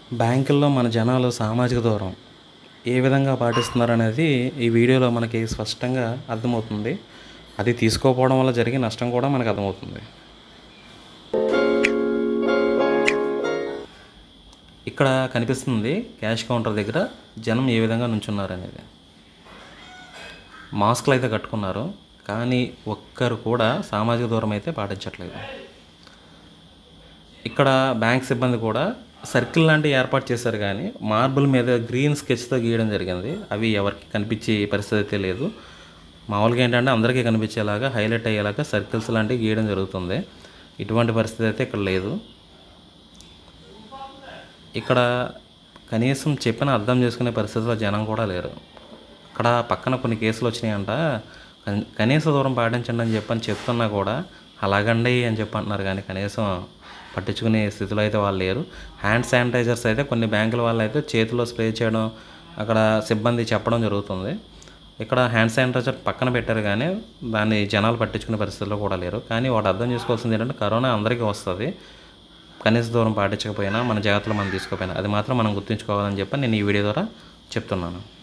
బ్యాంకుల్లో మన జనాలు సామాజిక దూరం ఏ విధంగా పాటిస్తున్నారు అనేది ఈ వీడియోలో మనకి స్పష్టంగా అర్థమవుతుంది అది తీసుకోకపోవడం వల్ల జరిగే నష్టం కూడా మనకు అర్థమవుతుంది ఇక్కడ కనిపిస్తుంది క్యాష్ కౌంటర్ దగ్గర జనం ఏ విధంగా నుంచున్నారు అనేది మాస్క్లు అయితే కట్టుకున్నారు కానీ ఒక్కరు కూడా సామాజిక దూరం అయితే పాటించట్లేదు ఇక్కడ బ్యాంక్ సిబ్బంది కూడా సర్కిల్ లాంటివి ఏర్పాటు చేశారు కానీ మార్బుల్ మీద గ్రీన్ స్కెచ్తో గీయడం జరిగింది అవి ఎవరికి కనిపించే పరిస్థితి అయితే లేదు మామూలుగా ఏంటంటే అందరికీ కనిపించేలాగా హైలైట్ అయ్యేలాగా సర్కిల్స్ లాంటివి గీయడం జరుగుతుంది ఇటువంటి పరిస్థితి అయితే ఇక్కడ లేదు ఇక్కడ కనీసం చెప్పిన అర్థం చేసుకునే పరిస్థితిలో జనం కూడా లేరు అక్కడ పక్కన కొన్ని కేసులు వచ్చినాయంట కన్- కనీస దూరం పాటించండి అని చెప్పని చెప్తున్నా కూడా అలాగండి అని చెప్పి అంటున్నారు కానీ కనీసం పట్టించుకునే స్థితిలో అయితే వాళ్ళు లేరు హ్యాండ్ శానిటైజర్స్ అయితే కొన్ని బ్యాంకుల వాళ్ళు అయితే చేతిలో స్ప్రే చేయడం అక్కడ సిబ్బంది చెప్పడం జరుగుతుంది ఇక్కడ హ్యాండ్ శానిటైజర్ పక్కన పెట్టారు కానీ దాన్ని జనాలు పట్టించుకునే పరిస్థితిలో కూడా లేరు కానీ వాడు అర్థం చేసుకోవాల్సింది ఏంటంటే కరోనా అందరికీ వస్తుంది కనీస దూరం పాటించకపోయినా మన జాగ్రత్తలు మనం తీసుకోకపోయినా అది మాత్రం మనం గుర్తుంచుకోవాలని చెప్పి నేను ఈ వీడియో ద్వారా చెప్తున్నాను